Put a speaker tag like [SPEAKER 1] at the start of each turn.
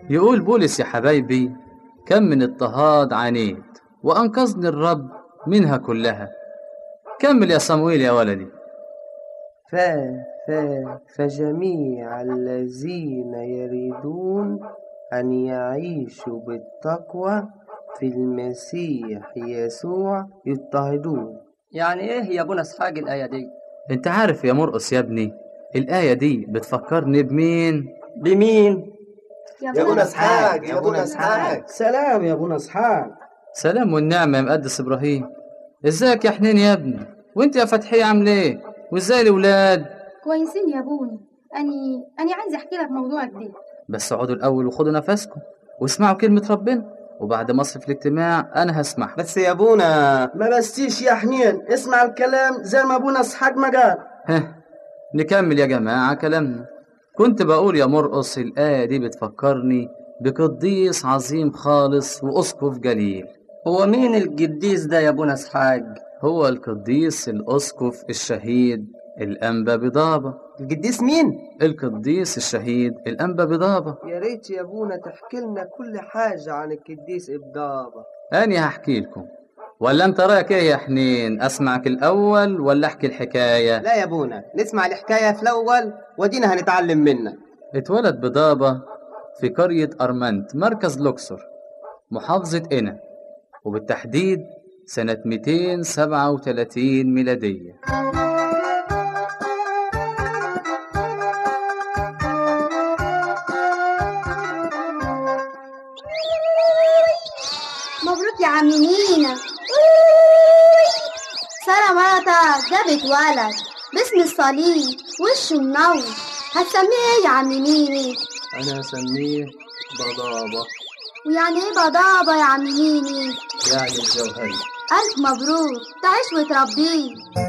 [SPEAKER 1] يقول بولس يا حبايبي كم من اضطهاد عانيت وأنقذني الرب منها كلها كمل يا صمويل يا ولدي
[SPEAKER 2] ف ف فجميع الذين يريدون أن يعيشوا بالتقوى في المسيح يسوع يضطهدون
[SPEAKER 3] يعني ايه يا ابونا اسحاق الايه دي
[SPEAKER 1] انت عارف يا مرقس يا ابني الآية دي بتفكرني بمين
[SPEAKER 3] بمين
[SPEAKER 4] يا ابونا اسحاق يا ابونا اسحاق
[SPEAKER 5] سلام يا ابونا اسحاق
[SPEAKER 1] سلام والنعمة يا مقدس إبراهيم ازيك يا حنين يا ابني وانت يا فتحية عامل ايه وازاي الولاد
[SPEAKER 4] كويسين يا ابونا اني اني عايزه احكي لك موضوع جديد
[SPEAKER 1] بس اقعدوا الأول وخدوا نفسكم واسمعوا كلمة ربنا وبعد مصر الاجتماع أنا هسمع
[SPEAKER 2] بس يا أبونا
[SPEAKER 5] ما بستيش يا حنين اسمع الكلام زي ما ابونا اسحاق ما قال
[SPEAKER 1] ها نكمل يا جماعة كلامنا كنت بقول يا مرقص الآية دي بتفكرني بقديس عظيم خالص وأسقف جليل
[SPEAKER 3] هو مين القديس ده يا ابونا اسحاق
[SPEAKER 1] هو القديس الأسقف الشهيد الأنبا بضابة
[SPEAKER 2] القديس مين؟
[SPEAKER 1] القديس الشهيد الأنبا بضابة
[SPEAKER 2] يا ريت يا أبونا تحكي لنا كل حاجة عن القديس إبضابة
[SPEAKER 1] أني هحكي لكم ولا أنت رأيك إيه يا حنين أسمعك الأول ولا أحكي الحكاية
[SPEAKER 2] لا يا أبونا نسمع الحكاية في الأول ودينا هنتعلم منك
[SPEAKER 1] اتولد بضابة في قرية أرمنت مركز لوكسور محافظة إنا وبالتحديد سنة 237 ميلادية
[SPEAKER 6] مبروك يا عم مينا سارة مراتك جابت ولد باسم الصليب وشه منور هتسميه ايه يا عم ميني
[SPEAKER 1] أنا أسميه بضابة
[SPEAKER 6] ويعني ايه بضابة يا عم ميني
[SPEAKER 1] يعني الجوهري
[SPEAKER 6] ألف مبروك تعيش وتربيه